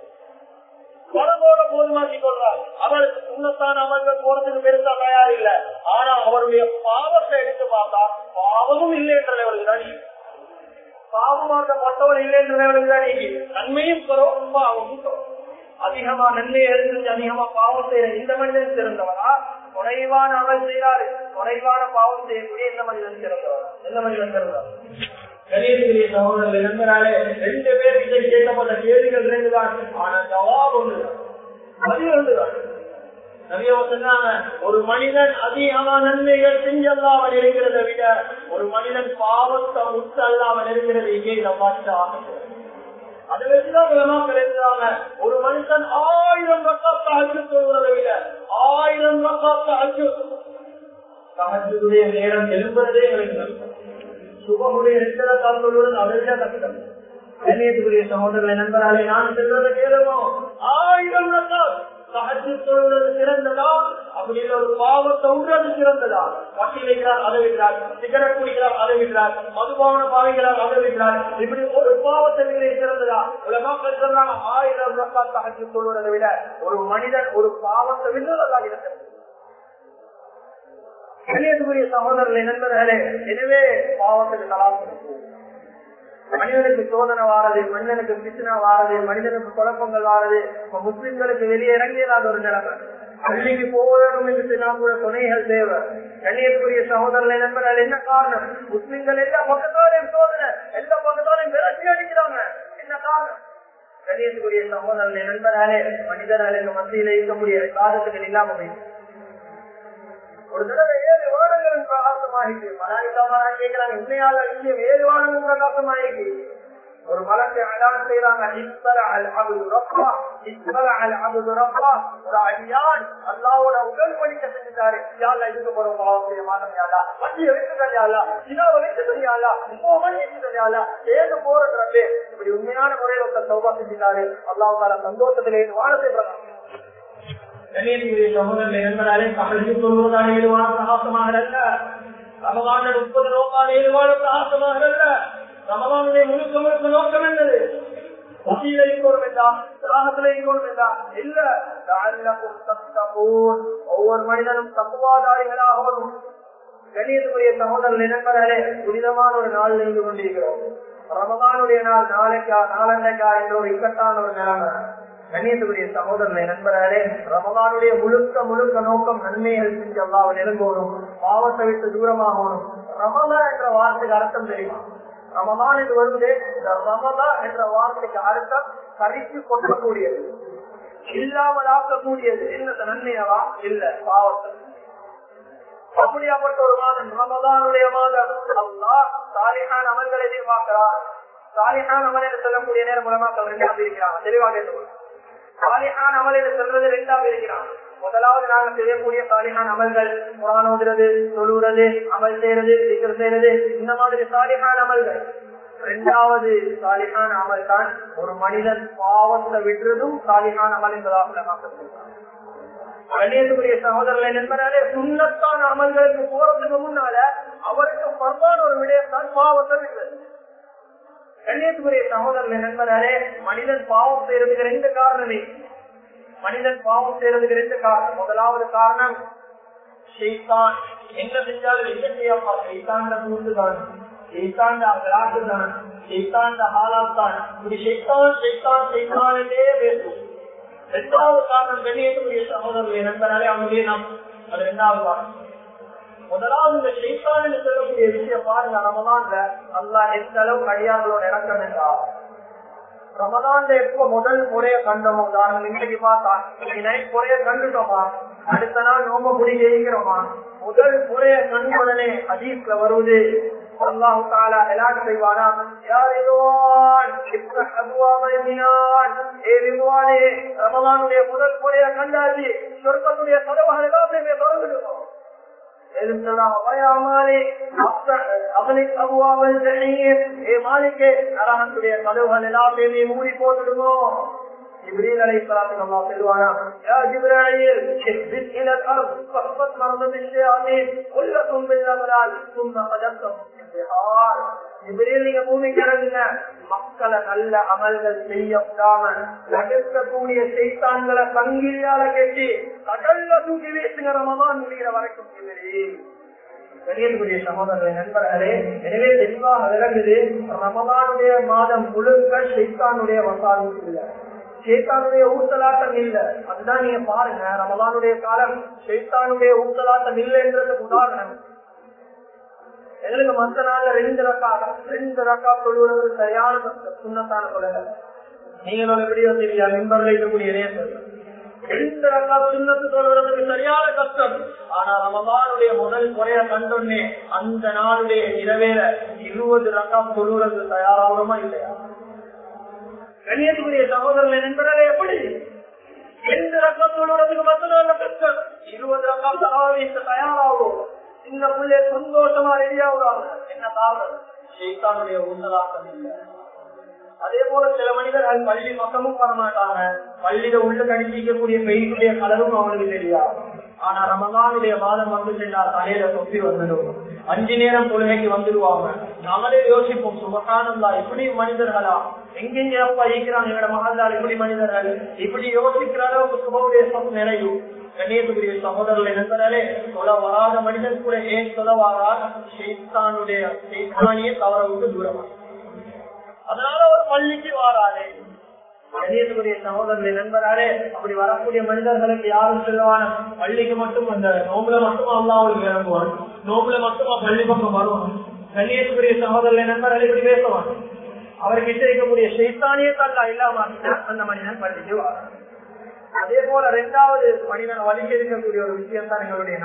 உடம்போட போதுமாக்கி கொள்றார் அவர் உன்னத்தான அமல்கள் போறதுக்கு பெருசா தயார் இல்ல ஆனா அவருடைய பாவத்தை எடுத்து பார்த்தா பாவமும் இல்லை என்ற லெவலுக்கு தான் நீங்க பாவமாக்கப்பட்டவர் இல்லை என்ற லெவலுக்கு தான் நீங்க நன்மையும் குறவும் பாவமும் குறவும் அதிகமா நன்மையை எடுத்து அதிகமா பாவம் செய்யற இந்த மனிதன் சிறந்தவரா குறைவான அமல் செய்யறாரு குறைவான பாவம் செய்யக்கூடிய இந்த மனிதன் சிறந்தவர் எந்த மனிதன் சிறந்தவர் கணியத்துக்குரிய சகோதரர்கள் நண்பராலே ரெண்டு பேர் கிட்ட கேட்கப்பட்ட கேள்விகள் ரெண்டு தான் ஆனா ஜவாப் ஒன்றுதான் பதில் ஒன்றுதான் சொன்னாங்க ஒரு மனிதன் அதிகமா நன்மைகள் செஞ்சல்லாமல் இருக்கிறத விட ஒரு மனிதன் பாவத்தை முத்து அல்லாமல் இருக்கிறது இங்கே இதை பார்த்து அதை வச்சுதான் விளமாக்கள் எழுதுறாங்க ஒரு மனுஷன் ஆயிரம் ரக்காத்த அச்சு சொல்வதை விட ஆயிரம் ரக்காத்த அச்சு சமத்துடைய நேரம் எழும்புறதே எங்களுக்கு சுபமுடைய ரெண்டரை கால்களுடன் அவர்தான் கஷ்டம் கண்ணியத்துக்குரிய சகோதரர்களை நண்பராலே நான் செல்வதை கேளுவோம் ஆயிரம் ரக்காத் சகஜத்தோடு சிறந்ததா அப்படி இல்ல ஒரு பாவத்தை உண்றது சிறந்ததா வட்டி வைக்கிறார் அதை விடுறார் சிகரெட் குடிக்கிறார் அதை விடுறார் மதுபாவன பாவிக்கிறார் அதை விடுறார் இப்படி ஒரு பாவத்தை விட சிறந்ததா உலகம் சொல்றாங்க ஆயிரம் ரக்காத் சகஜ சொல்வதை விட ஒரு மனிதன் ஒரு பாவத்தை விடுறதா இருக்கிறது கண்ணியத்துக்குரிய சகோதரர்களை நண்பர்களே எனவே பாவத்துக்கு கலாச்சாரம் மனிதனுக்கு சோதனை வாரது மனிதனுக்கு பிச்சனை வாரது மனிதனுக்கு குழப்பங்கள் வாரது இப்ப முஸ்லிம்களுக்கு வெளியே இறங்கியதாத ஒரு நிலைமை பள்ளிக்கு போவதற்கும் என்று சொன்னால் கூட துணைகள் தேவை கண்ணியத்துக்குரிய சகோதரர்களை நண்பர்கள் என்ன காரணம் முஸ்லிம்கள் எல்லா பக்கத்தாலையும் சோதனை எல்லா பக்கத்தாலையும் விரட்டி அடிக்கிறாங்க என்ன காரணம் கண்ணியத்துக்குரிய சகோதரர்களை நண்பர்களே மனிதர்களுக்கு மத்தியில இருக்கக்கூடிய காலத்துகள் இல்லாம போயிடுச்சு ஒரு தடவை ஏழு வாரங்களும் பிரகாசமாயிருக்கு மலாய்க்காம கேட்கிறாங்க உண்மையால விஷயம் ஏழு வாரங்களும் பிரகாசமாயிருக்கு ஒரு மலத்தை அலான் செய்யறாங்க ஒரு அடியான் அல்லாவோட உடல் பணிக்க செஞ்சுட்டாரு யாழ்லா இதுக்கு போற பாவம் செய்ய மாட்டோம் யாரா வண்டியை வைத்து தனியாளா சினாவை வைத்து தனியாளா முப்பது மணி வைத்து தனியாளா ஏது போறது இப்படி உண்மையான முறையில் ஒருத்தர் சௌபா செஞ்சுட்டாரு அல்லாவுக்கால சந்தோஷத்திலே வாழத்தை பிரகாசம் கண்ணியத்துக்குரிய சகோதரர்களை என்பதாலே பகலுக்கு சொல்வதால் ஏழுவான பிரகாசமாக அல்ல ரமதான முப்பது நோக்கான ஏழுவான பிரகாசமாக அல்ல ரமதானுடைய முழுக்க முழுக்க நோக்கம் என்னது பசியில இருக்கணும் என்றா திராகத்துல இருக்கணும் என்றா இல்ல ஒவ்வொரு மனிதனும் தப்புவாதாரிகளாகவும் கண்ணியத்துக்குரிய சகோதரர்கள் நண்பர்களே புனிதமான ஒரு நாள் இருந்து கொண்டிருக்கிறோம் ரமதானுடைய நாள் நாளைக்கா நாளன்னைக்கா என்ற ஒரு இக்கட்டான ஒரு நிலைமை கண்ணியத்துக்குரிய சகோதரனை நண்பர்களே ரமலானுடைய முழுக்க முழுக்க நோக்கம் நன்மைகள் செஞ்சு அல்லாவை நெருங்கணும் பாவத்தை விட்டு தூரமாகணும் ரமலா என்ற வார்த்தைக்கு அர்த்தம் தெரியுமா ரமலான் என்று வருவதே இந்த ரமலா என்ற வார்த்தைக்கு அர்த்தம் கரித்து கொட்டக்கூடியது இல்லாமல் ஆக்கக்கூடியது என்ன நன்மையவா இல்ல பாவத்தை அப்படியாப்பட்ட ஒரு மாதம் ரமலானுடைய மாதம் அல்லா சாலிஹான் அமல்களை எதிர்பார்க்கிறார் சாலிஹான் அமல் என்று சொல்லக்கூடிய நேரம் மூலமா ரெண்டாவது இருக்கிறாங்க தெளிவாக சாலிஹான் அமல் என்று சொல்றது ரெண்டாவது இருக்கிறான் முதலாவது நாங்கள் செய்யக்கூடிய சாலிஹான் அமல்கள் குரான் ஓதுறது தொழுறது அமல் செய்யறது சிக்கர் செய்யறது இந்த மாதிரி சாலிஹான் அமல்கள் இரண்டாவது சாலிஹான் அமல் தான் ஒரு மனிதன் பாவத்தை விடுறதும் சாலிஹான் அமல் என்பதாக கண்ணியத்துக்குரிய சகோதரர்களை நண்பராலே சுண்ணத்தான அமல்களுக்கு போறதுக்கு முன்னால அவருக்கு பரவான ஒரு விடயம் தான் பாவத்தை விடுறது கண்ணியத்துக்குரிய சகோதரர்களை நண்பராலே மனிதன் பாவம் செய்யறதுக்கு ரெண்டு காரணமே மனிதன் பாவம் செய்யறதுக்கு ரெண்டு காரணம் முதலாவது காரணம் ஷெய்தான் என்ன செஞ்சாலும் என்ன செய்யப்பா ஷெய்தாண்ட கூட்டுதான் ஷெய்தாண்ட விளாட்டுதான் ஷெய்தாண்ட ஹாலாத்தான் இப்படி ஷெய்தான் ஷெய்தான் ஷெய்தானே பேசும் ரெண்டாவது காரணம் கண்ணியத்துக்குரிய சகோதரர்களை நண்பனாலே அவங்களே நாம் அது ரெண்டாவது காரணம் முதலாவது இந்த ஷெய்தான் சொல்லக்கூடிய விஷயம் பாருங்க ரமலான்ல அல்லா எந்த அளவு அடியார்களோட இறக்கம் என்றார் ரமலான்ல எப்ப முதல் முறைய கண்டோமோ உதாரணம் இன்னைக்கு பார்த்தா இன்னைக்கு நைட் முறைய கண்டுட்டோமா அடுத்த நாள் நோம்ப முடி ஜெயிக்கிறோமா முதல் முறைய கண்டுடனே அதீஸ்ல வருவது அல்லாஹு தாலா எலாட் செய்வானா யார் இதுவான் ஏ விதுவானே ரமலானுடைய முதல் முறைய கண்டாச்சு சொர்க்கத்துடைய கதவுகள் எல்லாமே தொடர்ந்துடுவோம் கதவுகள் எல்லாத்தையுமே மூடி போட்டுடுமோ جبريل عليه الصلاة والسلام سلوانا يا جبرائيل اهبط إلى الأرض فاحفظ مرضى الشياطين كلكم بالأغلال ثم قدرتم البحار ஜிபிரில் நீங்க பூமிக்கு இறங்குங்க மக்களை நல்ல அமல்கள் செய்ய விடாம தடுக்கக்கூடிய செய்தான்களை சங்கிலியால கட்டி கடல்ல தூக்கி வீசுங்க ரமதான் முடிகிற வரைக்கும் ஜிபிரில் கணியக்கூடிய சகோதரர்களை நண்பர்களே எனவே தெளிவாக விளங்குது ரமதானுடைய மாதம் முழுக்க ஷெய்தானுடைய வசாலும் இல்லை ஷேத்தானுடைய ஊத்தலாட்டம் இல்ல அதுதான் நீங்க பாருங்க ரமலானுடைய காலம் ஷேத்தானுடைய ஊத்தலாட்டம் இல்லைன்றதுக்கு உதாரணம் எங்களுக்கு மத்த நாள்ல ரெண்டு ரக்கா ரெண்டு ரக்கா சொல்லுவது சரியான சுண்ணத்தான கொள்கை நீங்களோட வீடியோ தெரியா நிம்பர்ல இருக்கக்கூடிய நேசம் ரெண்டு ரக்கா சுண்ணத்து சொல்றதுக்கு சரியான கஷ்டம் ஆனா ரமலானுடைய முதல் முறைய கண்டோன்னே அந்த நாளுடைய இரவேல இருபது ரக்கா சொல்லுறது தயாராகுமா இல்லையா கண்ணியத்துக்குரிய சகோதரர்கள் என்பதாலே எப்படி எந்த ரக்கம் சொல்றதுக்கு மட்டும் கஷ்டம் இருபது ரக்கம் தராவிக்கு தயாராகும் சின்ன பிள்ளை சந்தோஷமா ரெடியாகுறாங்க என்ன காரணம் ஷெய்தானுடைய உன்னதாக்கம் இல்லை அதே போல சில மனிதர்கள் பள்ளி பக்கமும் வர மாட்டாங்க பள்ளியில உள்ள கணிச்சிக்கக்கூடிய பெய்யுடைய கலரும் அவனுக்கு தெரியாது ஆனா ரமதானுடைய மாதம் வந்து சென்றால் தலையில தொப்பி வந்துடும் அஞ்சு நேரம் தொழுகைக்கு வந்துடுவாங்க நாமளே யோசிப்போம் சுபகானந்தா இப்படி மனிதர்களா எங்கெங்க அப்பா இருக்கிறாங்க எங்களோட மகாந்தால் இப்படி மனிதர்கள் இப்படி யோசிக்கிற அளவுக்கு சுபவுடைய சொல் நிறையும் கண்ணியத்துக்குரிய சகோதரர்கள் என்பதாலே சொல்ல வராத மனிதன் கூட ஏன் சொல்ல வாரார் ஷெய்தானுடைய ஷெய்தானியே தவற விட்டு தூரமா அதனால ஒரு பள்ளிக்கு வாராதே கண்ணியத்துக்குரிய சகோதரர்கள் நண்பராலே அப்படி வரக்கூடிய மனிதர்களுக்கு யாரும் சொல்லுவான பள்ளிக்கு மட்டும் அந்த நோம்புல மட்டும் அல்லாவுக்கு இறங்குவான் நோம்புல மட்டுமா பள்ளி பக்கம் வருவான் கண்ணியத்துக்குரிய சகோதரர்கள் நண்பர்கள் இப்படி பேசுவான் அவர்கிட்ட இருக்கக்கூடிய சைத்தானியே தல்லா இல்லாம அந்த மனிதன் பள்ளிக்கு வாரான் அதே போல ரெண்டாவது மனிதன் வலிக்க இருக்கக்கூடிய ஒரு விஷயம் தான் எங்களுடைய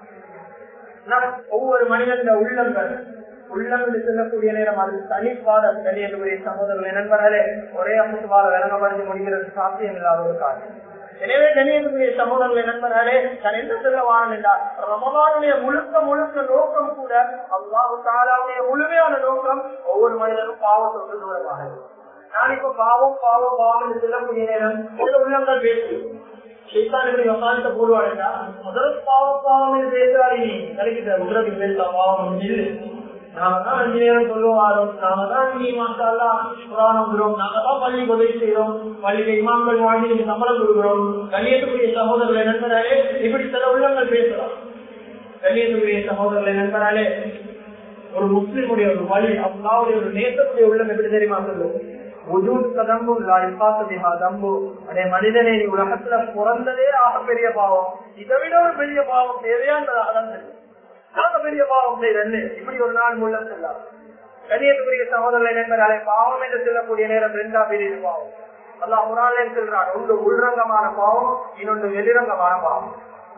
ஒவ்வொரு மனிதன் உள்ளங்கள் உள்ளங்கள் செல்லக்கூடிய நேரம் அது தனிப்பாத கணியக்கூடிய சகோதரர்கள் நண்பர்களே ஒரே அமுத்துவார விளங்கப்படுத்தி முடிக்கிறது சாத்தியம் இல்லாத ஒரு காரியம் எனவே கணியக்கூடிய சகோதரர்களை நண்பர்களே நான் என்ன சொல்ல வாரன் என்றால் ரமதானுடைய முழுக்க முழுக்க நோக்கம் கூட அல்லாஹு தாலாவுடைய முழுமையான நோக்கம் ஒவ்வொரு மனிதனும் பாவத்தொட்டு தூரமாக நான் இப்ப பாவம் பாவம் பாவம் என்று சொல்லக்கூடிய நேரம் சில உள்ளங்கள் பேசு சைத்தானுடைய வசானத்தை போடுவாடா முதல் பாவம் பாவம் என்று பேசுவாரி கிடைக்கிற உலகம் பேசலாம் பாவம் இல்லை நாம தான் அஞ்சு நேரம் சொல்லுவாரோம் நாம தான் நீ மாசாலா புராணம் விடுறோம் நாங்க தான் பள்ளி உதவி செய்யறோம் பள்ளியில இமாம்கள் வாங்கி நீங்க சம்பளம் கொடுக்குறோம் கண்ணியத்துக்குரிய சகோதரர்களை நண்பராலே இப்படி சில உள்ளங்கள் பேசலாம் கண்ணியத்துக்குரிய சகோதரர்களை நண்பராலே ஒரு முஸ்லிமுடைய ஒரு வழி அல்லாவுடைய ஒரு நேசத்துடைய உள்ளம் எப்படி தெரியுமா சொல்லுவோம் மனிதனை உலகத்துல பிறந்ததே ஆக பெரிய பாவம் இதை விட ஒரு பெரிய பாவம் தேவையானதாக தான் தெரியும் நாங்க பெரிய பாவம் செய்யறேன் இப்படி ஒரு நாள் முள்ள செல்லாம் கணியத்துக்குரிய சகோதரர்களை நண்பர்களே பாவம் என்று சொல்லக்கூடிய நேரம் ரெண்டா பெரிய பாவம் அல்லாஹ் முறாலே சொல்றான் ஒன்று உள்ரங்கமான பாவம் இன்னொன்று வெளிரங்கமான பாவம்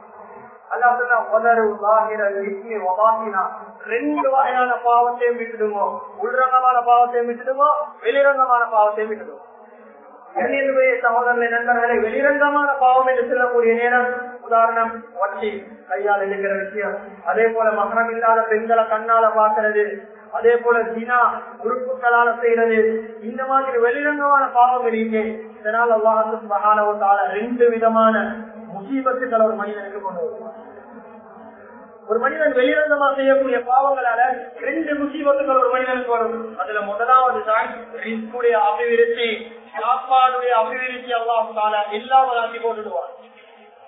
ரெண்டு வகையான பாவத்தையும் விட்டுடுமோ உள்ரங்கமான பாவத்தையும் விட்டுடுமோ வெளிரங்கமான பாவத்தையும் விட்டுடுவோம் சகோதரனை நண்பர்களை வெளிரங்கமான பாவம் என்று சொல்லக்கூடிய நேரம் உதாரணம் வட்டி கையால் இருக்கிற விஷயம் அதே போல மகனம் இல்லாத பெண்களை கண்ணால பாக்குறது அதே போல தினா உறுப்புகளால செய்யறது இந்த மாதிரி வெளிரங்கமான பாவம் இருக்கு இதனால் அல்லாஹு மகானவத்தால ரெண்டு விதமான முசீபத்துக்கள் ஒரு மனிதனுக்கு கொண்டு வருவார் ஒரு மனிதன் வெளிரங்கமா செய்யக்கூடிய பாவங்களால ரெண்டு முசீபத்துகள் ஒரு மனிதனுக்கு வரும் அதுல முதலாவது தான் ரிஸ்குடைய அபிவிருத்தி சாப்பாடுடைய அபிவிருத்தி அல்லாஹால இல்லாமல் ஆக்கி போட்டுடுவார்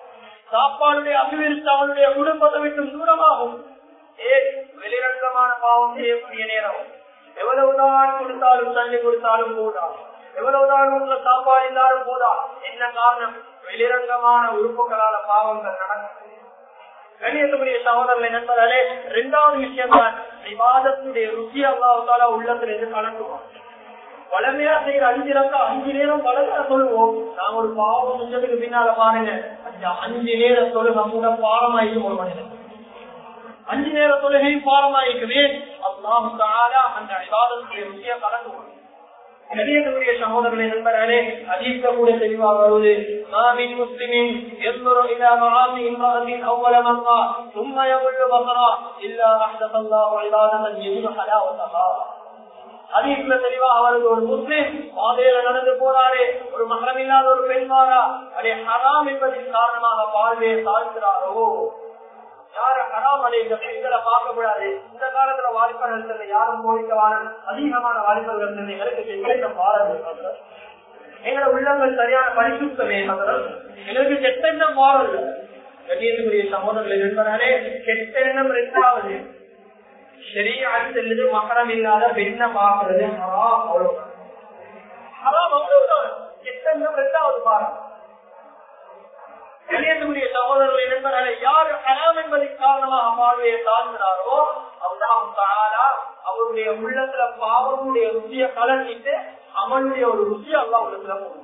சாப்பாடுடைய அபிவிருத்தி அவனுடைய குடும்பத்தை விட்டு தூரமாகும் ஏன் வெளிரங்கமான பாவம் செய்யக்கூடிய நேரம் எவ்வளவுதான் கொடுத்தாலும் தண்ணி கொடுத்தாலும் போதா எவ்வளவுதான் உள்ள சாப்பாடு இல்லாலும் போதா என்ன காரணம் வெளிரங்கமான உறுப்புகளால பாவங்கள் நடக்கும் கண்ணியத்துக்குரிய சகோதரர்களை நண்பர்களே இரண்டாவது விஷயம் தான் விவாதத்துடைய ருசி அல்லாவுக்கால உள்ளத்துல இருந்து கலந்துவோம் வளமையா செய்யற அஞ்சு ரக்கா அஞ்சு நேரம் வளமையா சொல்லுவோம் நாங்க ஒரு பாவம் செஞ்சதுக்கு பின்னால பாருங்க அந்த அஞ்சு நேரம் தொழுக கூட பாரமாயிக்கும் ஒரு மனிதன் அஞ்சு நேர தொழுகையும் பாரமாயிருக்குது அல்லாஹு தாலா அந்த விவாதத்துடைய ருசியை கலந்துவோம் கணியக்கூடிய சகோதரர்களை நண்பர்களே அதிகக்கூடிய தெளிவாக வருவது மாமின் முஸ்லிமின் எல்லோரு إلى معاصي امرأة أول مرة ثم يقول بصرا إلا أحدث الله عبادة يجد حلاوتها அதிகத்துல தெளிவாக வருது ஒரு முஸ்லிம் பாதையில நடந்து போறாரு ஒரு மகரம் இல்லாத ஒரு பெண் வாரா அதே ஹராம் என்பதின் காரணமாக பார்வையை தாழ்த்துறாரோ யார ஹராமலை இந்த பெண்களை பார்க்க கூடாது இந்த காலத்துல வாலிபர்கள் யாரும் போலிக்கவான அதிகமான வாலிபர்கள் எங்களுக்கு கிடைத்த பாடல் எங்களோட உள்ளங்கள் சரியான பரிசுத்தமே எங்களுக்கு கெட்ட எண்ணம் மாறல கண்ணியத்துக்குரிய சகோதரர்களை நண்பனாலே கெட்ட எண்ணம் ரெண்டாவது சரியாக செல்லுது மகரம் இல்லாத பெண்ணை பார்க்கறது ஹராம் அவ்வளவு ஹராம் அவ்வளவுதான் கெட்ட எண்ணம் ரெண்டாவது பாரம் கணியத்துக்குரிய சகோதரர்களை நண்பர்களை யார் ஹராம் என்பதன் காரணமாக பார்வையை தாழ்கிறாரோ அல்லாஹ் அவருடைய உள்ளத்துல பாவனுடைய ருசியை கலந்திட்டு அவனுடைய ஒரு ருசி அல்லா உள்ளத்துல போடுவான்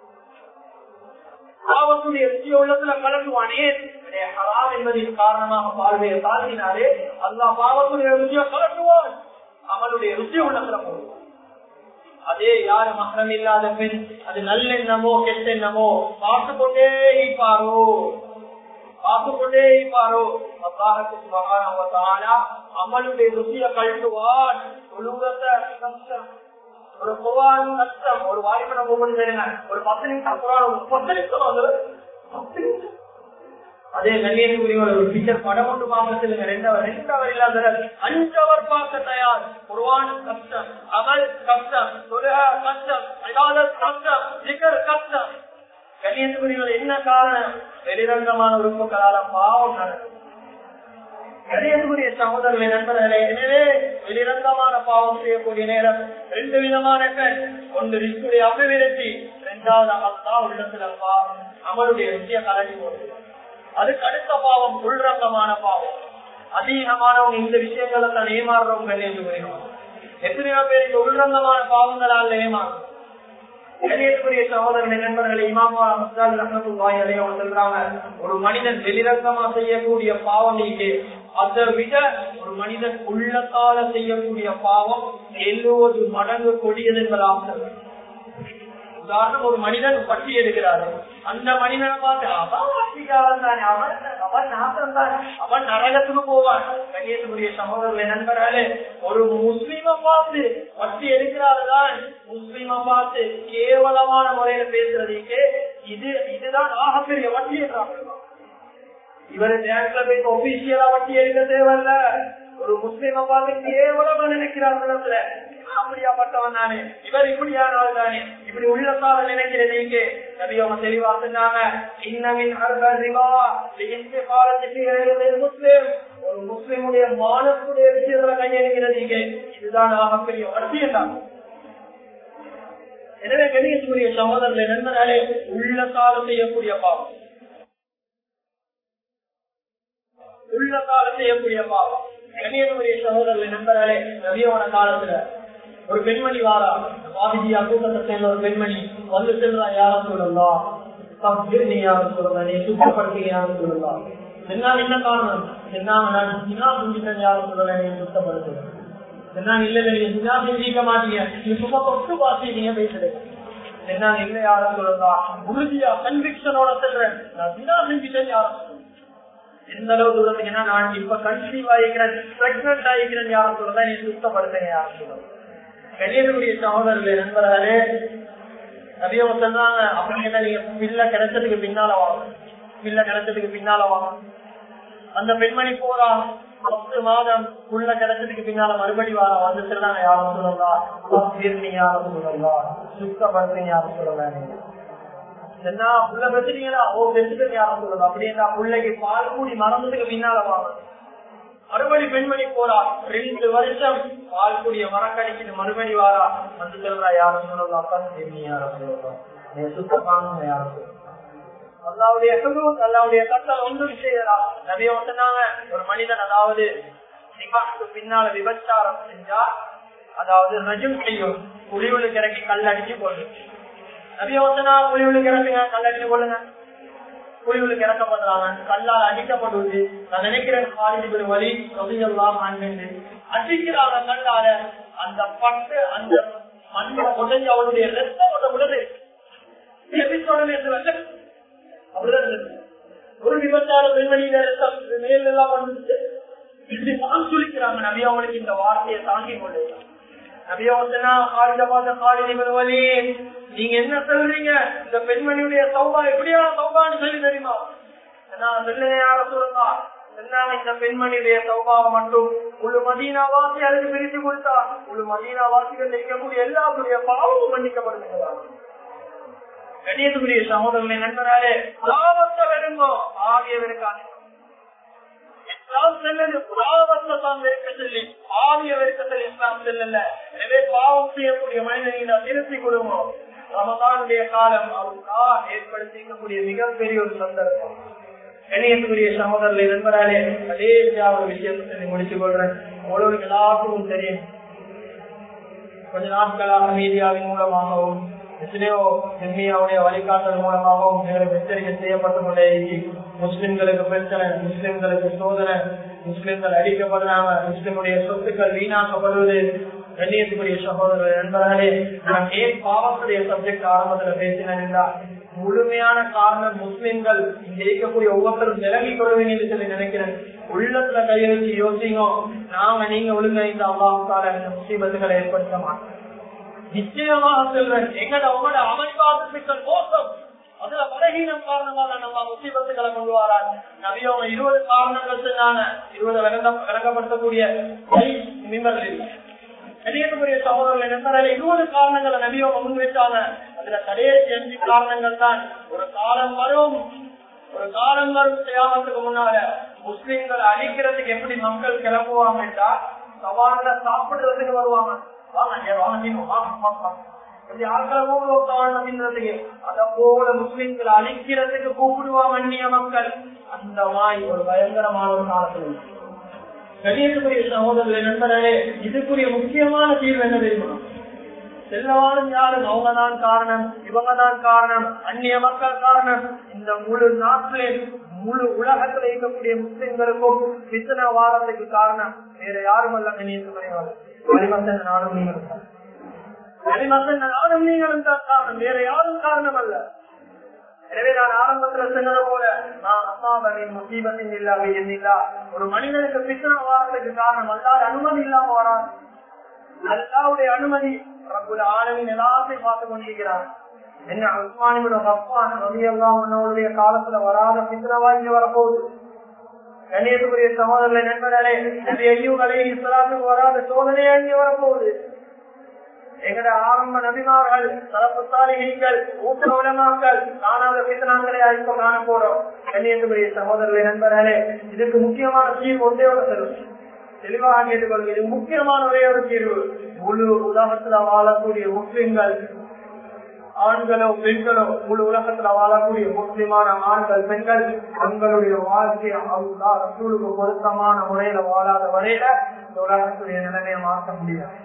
பாவத்துடைய ருசிய உள்ளத்துல கலந்துவானே ஹராம் என்பதன் காரணமாக பார்வையை தாழ்த்தினாலே அல்லா பாவத்துடைய ருசியை கலந்துவான் அவனுடைய ருசி உள்ளத்துல போடுவான் அதே யாரு மகரம் இல்லாத பெண் அது நல்லெண்ணமோ கெட்டெண்ணமோ பார்த்து கொண்டே இருப்பாரோ பார்த்து கொண்டே இருப்பாரோ அமலுடைய ருசிய கழட்டுவான் கஷ்டம் ஒரு குவான் கஷ்டம் ஒரு வாய்ப்பு ஒவ்வொரு ஒரு பத்து நிமிஷம் குரான் பத்து நிமிஷம் வந்து பத்து நிமிஷம் அதே கண்ணியத்துக்குரிய ஒரு பிக்சர் படம் ஒன்று பார்க்கறதுல ரெண்டவர் ரெண்டவர் இல்லாத அஞ்சவர் பார்க்க தயார் குர்வான் கஷ்டம் அமல் கஷ்டம் தொழுக கஷ்டம் இபாதத் கஷ்டம் ஜிகர் கஷ்டம் கண்ணியத்துக்குரிய என்ன காரணம் வெளிரங்கமான உறுப்புகளால பாவம் நடக்கும் கணியத்துக்குரிய சகோதரர்களை நண்பர்களே எனவே வெளிரங்கமான பாவம் செய்யக்கூடிய நேரம் ரெண்டு விதமான கண் ஒன்று ரிஸ்குடைய அபிவிருத்தி இரண்டாவது அல்லா உள்ளத்துல அமலுடைய ருசிய கலடி போடுவார் அதுக்கு அடுத்த பாவம் உள்ரங்கமான பாவம் அதிகமானவங்க இந்த விஷயங்களை தான் ஏமாறுறவங்க என்று எத்தனையோ பேர் இந்த உள்ரங்கமான பாவங்களால் ஏமாறும் கணியத்துக்குரிய சகோதரர்களை நண்பர்களை இமாமா மஸ்தால் ரஹமத்துல்லாஹி அவங்க சொல்றாங்க ஒரு மனிதன் வெளிரங்கமா செய்யக்கூடிய பாவம் நீங்க அதை விட ஒரு மனிதன் உள்ளத்தால செய்யக்கூடிய பாவம் எழுபது மடங்கு கொடியது என்பதாக உதாரணம் ஒரு மனிதன் பட்டி எடுக்கிறாரு அந்த மனிதனை பார்த்து அவன் வாசிக்காரன் தானே அவன் அவன் நாசம் தான் அவன் நரகத்துக்கு போவான் கண்ணியத்துக்குரிய சகோதரர்களை நண்பர்களே ஒரு முஸ்லீமை பார்த்து வட்டி எடுக்கிறாருதான் முஸ்லீமை பார்த்து கேவலமான முறையில பேசுறதுக்கு இது இதுதான் ஆகப்பெரிய வட்டி என்றாங்க இவரு பேங்க்ல போய் ஒபிஷியலா வட்டி எடுக்க தேவையில்ல ஒரு முஸ்லீமை பார்த்து கேவலமா நினைக்கிறாங்க அப்படியாப்பட்டவன் தானே இவர் இப்படியானவர் தானே இப்படி உள்ளத்தால நினைக்கிறது இங்கே நபியவங்க தெளிவா சொன்னாங்க இன்னமின் முஸ்லிம் ஒரு முஸ்லிமுடைய மானத்துடைய விஷயத்துல கையெழுக்கிறது இங்கே இதுதான் ஆகப்பெரிய வட்டி என்றாங்க எனவே கணியத்துக்குரிய சகோதரர்களை நண்பர்களே உள்ளத்தால செய்யக்கூடிய பாவம் உள்ளத்தால செய்யக்கூடிய பாவம் கணியத்துக்குரிய சகோதரர்களை நண்பர்களே நபியோட காலத்துல ஒரு பெண்மணி வாரா வாதிஜியா கூட்டத்தை சேர்ந்த ஒரு பெண்மணி வந்து செல்றா யாரும் சொல்லலாம் நீ யாரும் சொல்லலாம் நீ சுத்தப்படுத்தி யாரும் சொல்லலாம் என்ன என்ன காரணம் என்ன நான் சினா செஞ்சுட்டேன் யாரும் சொல்லல நீ சுத்தப்படுத்துவேன் என்ன இல்ல இல்ல நீங்க சினா செஞ்சிக்க மாட்டீங்க நீங்க சும்மா தொட்டு பாத்தீங்க பேசுறேன் என்ன இல்ல யாரும் சொல்லலாம் உறுதியா கன்விக்ஷனோட செல்றேன் நான் சினா செஞ்சுட்டேன் யாரும் எந்த அளவு தூரத்துக்குன்னா நான் இப்ப கன்சீவ் ஆகிக்கிறேன் பிரெக்னன்ட் ஆகிக்கிறேன் யாரும் சொல்லலாம் நீ சுத்தப்படுத்துங்க யாரும் சொல்லலாம் கணியக்கூடிய சகோதரர்களே நண்பர்களே நபியவங்க சொல்றாங்க அப்படின்னா நீங்க பிள்ளை கிடைச்சதுக்கு பின்னால வாங்க பிள்ளை கிடைச்சதுக்கு பின்னால வாங்க அந்த பெண்மணி போறா பத்து மாதம் உள்ள கிடைச்சதுக்கு பின்னால மறுபடி வர வந்து சொல்றாங்க யாரும் சொல்லலாம் யாரும் சொல்லலாம் சுத்தப்படுத்தி யாரும் சொல்லலாம் என்ன உள்ள பிரச்சனைங்களா ஓ பெற்றுட்டு யாரும் சொல்லணும் அப்படின்னா பிள்ளைக்கு பால் கூடி மறந்ததுக்கு பின்னால வாங்க மறுபடி பெண்மணி போறா ரெண்டு வருஷம் பால் கூடிய மரக்கடிக்கிட்டு மறுபடி வாரா வந்து சொல்றா யாரும் சொல்லலாம் அப்பா நீ யாரும் சொல்லலாம் நீ சுத்தமான யாரும் சொல்லலாம் அல்லாவுடைய சுகம் அல்லாவுடைய கட்டல் ஒன்றும் செய்யலாம் நிறைய சொன்னாங்க ஒரு மனிதன் அதாவது நிகாக்கு பின்னால விபச்சாரம் செஞ்சா அதாவது ரஜம் செய்யும் குழிவுல கிறக்கி கல் அடிச்சு கொள்ளு நிறைய சொன்னா குழிவுல கிறக்குங்க கல் அடிச்சு கொள்ளுங்க குழிவுல கிறக்கப்படுறாங்க கல்லால் அடிக்கப்படுவது நான் நினைக்கிறேன் காலேஜ் வழி தொகையெல்லாம் ஆண்டு அடிக்கிறாங்க கல்லால அந்த பட்டு அந்த மண்ணை உடஞ்சி அவளுடைய ரத்தம் உட விடுது அப்படிதான் இருந்தது. ஒரு விபச்சார பெண்மணியில ரத்தம் மேல் எல்லாம் வந்துச்சு இப்படி மனம் சுழிக்கிறாங்க நபி அவங்களுக்கு இந்த வார்த்தையை தாங்கி கொண்டு வழி நீங்க என்ன சொல்றீங்க இந்த பெண்மணியுடைய சௌபா எப்படியா சௌபான்னு சொல்லி தெரியுமா நான் சொல்லுங்க யார சொல்லுங்க சொன்னாங்க இந்த பெண்மணியுடைய சௌபாவை மட்டும் ஒரு மதீனா வாசி அதுக்கு பிரித்து கொடுத்தா ஒரு மதீனா வாசிகள் இருக்கக்கூடிய எல்லாருடைய பாவமும் மன்னிக்கப்படுகிறார் கணியத்துக்குரிய சகோதரர்களை நண்பனாலே பாவத்தை வெறுங்கோ ஆகியவருக்கான இஸ்லாம் செல்லது பாவத்தை தான் வெறுக்க சொல்லி ஆவிய வெறுக்க சொல்லி இஸ்லாம் செல்லல எனவே பாவம் செய்யக்கூடிய மனிதனை நாம் திருத்தி கொடுவோம் ரமதானுடைய காலம் அவருக்கா ஏற்படுத்திக்கக்கூடிய மிகப்பெரிய ஒரு சந்தர்ப்பம் கணியத்துக்குரிய சகோதரர்களை நண்பராலே அதே ஒரு விஷயத்தை சொல்லி முடித்துக் கொள்றேன் உங்களுக்கு எல்லாருக்கும் தெரியும் கொஞ்ச நாட்களாக மீடியாவின் மூலமாகவும் எத்தனையோ எம்மியாவுடைய வழிகாட்டல் மூலமாகவும் எங்களுக்கு எச்சரிக்கை செய்யப்பட்டு கொண்டே முஸ்லிம்களுக்கு பிரச்சனை முஸ்லிம்களுக்கு சோதனை முஸ்லிம்கள் அடிக்கப்படுறாங்க முஸ்லிமுடைய சொத்துக்கள் வீணாக்கப்படுவது கண்ணியத்துக்குரிய சகோதரர்கள் நண்பர்களே நான் ஏன் பாவத்துடைய சப்ஜெக்ட் ஆரம்பத்தில் பேசினேன் என்றால் முழுமையான காரணம் முஸ்லிம்கள் இங்க இருக்கக்கூடிய ஒவ்வொருத்தரும் நிலவிக் கொள்வீங்க என்று சொல்லி நினைக்கிறேன் உள்ளத்துல கையை வச்சு யோசிங்க நாங்க நீங்க ஒழுங்கா இந்த அவ்வாவுக்கால இந்த முசீபத்துகளை ஏற்படுத்த மாட்டோம் நிச்சயமாக சொல்றேன் எங்கட உங்களோட அமைப்பாளர்கள் மோசம் அதுல பலகீனம் காரணமாக நம்ம முசீபத்துக்களை கொண்டு வராங்க நவியவங்க இருபது காரணங்கள் சொன்னாங்க இருபது விளங்கப்படுத்தக்கூடிய மிம்பர்கள் கணியத்துக்குரிய சகோதரர்கள் நண்பர்கள் இருபது காரணங்களை நபியவங்க முன்வைத்தாங்க அதுல கடைசி அஞ்சு காரணங்கள் தான் ஒரு காலம் வரும் ஒரு காலம் வரும் செய்யாமத்துக்கு முன்னால முஸ்லிம்கள் அழிக்கிறதுக்கு எப்படி மக்கள் கிளம்புவாங்க என்றா சவால சாப்பிடுறதுக்கு வருவாங்க முஸ்லிம்கள் அழிக்கிறதுக்கு கூப்பிடுவாங்க அந்நிய மக்கள் அந்த மாதிரி ஒரு பயங்கரமான ஒரு காலத்தில் கணியத்துக்குரிய சகோதரர்களை நண்பர்களே இதுக்குரிய முக்கியமான தீர்வு என்ன தெரியுமா செல்லவானும் யாரும் அவங்கதான் காரணம் இவங்கதான் காரணம் அந்நிய மக்கள் காரணம் இந்த முழு நாட்டிலே முழு உலகத்தில் இருக்கக்கூடிய முஸ்லிம்களுக்கும் பித்தன வாரத்துக்கு காரணம் வேற யாரும் அல்ல கணியத்துக்குரிய நானும் நீங்களும் நானும் நீங்களும் தான் காரணம் வேற யாரும் காரணம் அல்ல எனவே நான் ஆரம்பத்துல சொன்னது போல நான் அம்மாவின் முசீபத்தின் இல்லாம எண்ணில்லா ஒரு மனிதனுக்கு பித்தன வாரத்துக்கு காரணம் அல்லாத அனுமதி இல்லாம வராது அல்லாவுடைய அனுமதி ரகுல ஆளுமின் எல்லாத்தையும் பார்த்து கொண்டிருக்கிறார் என்ன உஸ்மானியோட அப்பான் ரவியெல்லாம் உன்னோடைய காலத்துல வராத பித்தனவா இங்க வரப்போகுது கண்ணியத்துக்குரிய சகோதரர்களை நண்பர்களே நபி ஐயூப் அலைஹி ஸலாத்துக்கு வராத சோதனையா இங்க வரப்போகுது எங்கட ஆரம்ப நபிமார்கள் தலப்புத்தாலிகள் ஊட்ட உலமாக்கள் காணாத பித்தனாக்களை இப்ப காண போறோம் கண்ணியத்துக்குரிய சகோதரர்களை நண்பர்களே இதுக்கு முக்கியமான தீர்வு ஒன்றே ஒரு தரும் தெளிவாக கேட்டுக்கொள்ளுங்க இது முக்கியமான ஒரே ஒரு தீர்வு முழு உலகத்துல வாழக்கூடிய முஸ்லிம்கள் ஆண்களோ பெண்களோ முழு உலகத்துல வாழக்கூடிய முஸ்லிமான ஆண்கள் பெண்கள் தங்களுடைய வாழ்க்கையை அவங்க ரசூலுக்கு பொருத்தமான முறையில வாழாத வரையில இந்த உலகத்துடைய நிலைமையை மாற்ற முடியாது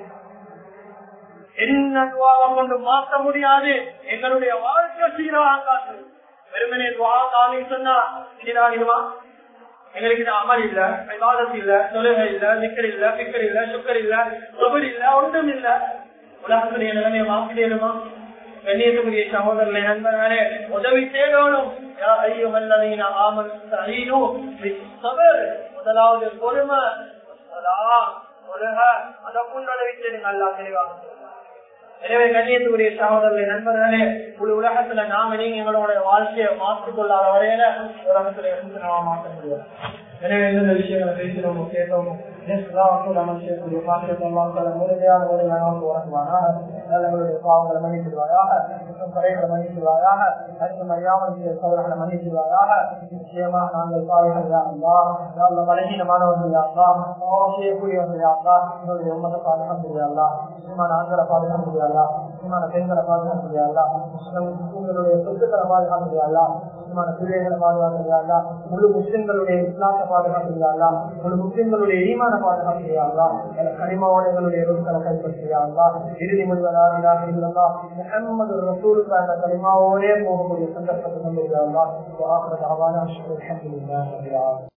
என்ன துவாவை கொண்டு மாற்ற முடியாது எங்களுடைய வாழ்க்கை சீராகாது வெறுமனே துவா காலி சொன்னா சீராகிடுமா எங்களுக்கு இது அமல் இல்ல விவாதம் இல்ல தொழுகை இல்ல நிக்கர் இல்ல பிக்கர் இல்ல சுக்கர் இல்ல சுபர் இல்ல ஒன்றும் இல்ல உலகத்துடைய நிலைமையை மாற்றிடுமா கண்ணியத்துக்குரிய சகோதரர்களை நண்பர்களே உதவி தேடணும் முதலாவது பொறுமை அதை உதவி தேடுங்க அல்லா தெளிவாக எனவே கண்ணியத்துக்குரிய சகோதரர்களை நண்பர்களே ஒரு உலகத்துல நாம நீங்க எங்களோட வாழ்க்கையை மாற்றிக் கொள்ளாத வரையில உலகத்துல இருந்து நாம மாற்ற முடியாது எனவே எந்தெந்த விஷயங்களை பேசினோமோ கேட்டோமோ முழுமையான ஒரு நமக்கு உணர்வானா எங்களுடைய பாவங்களை மன்னிச்சிடுவாயாக மற்றும் குறைகளை மன்னிச்சுவாயாக அறிந்தும் அறியாமல் செய்த சவர்களை மன்னிச்சுவாயாக நிச்சயமாக நாங்கள் பாவைகள் யாருந்தா நல்ல பலகீனமானவர்கள் யாருந்தா பாவம் செய்யக்கூடியவர்கள் யாருந்தா எங்களுடைய உமத பாதுகாப்பு முடியாதா முஸ்லிமான ஆண்களை பாதுகாக்க முடியாதா முஸ்லிமான பெண்களை பாதுகாக்க முடியாதா முஸ்லிம்களுடைய சொத்துக்களை பாதுகாக்க முடியாதா முஸ்லிமான பிள்ளைகளை பாதுகாக்க முடியாதா முழு முஸ்லிம்களுடைய இஸ்லாத்தை பாதுகாக்க முடியாதா முழு முஸ்லிம்களுடைய ஈமான பாதுகாக்க முடியாதா கனிமாவோட எங்களுடைய ருக்களை கைப்பற்றியாதா இறுதி முடிவதாக இல்லதா முகமது ரசூலுக்கு அந்த கனிமாவோடே போகக்கூடிய சந்தர்ப்பத்தை கொண்டு விடாதா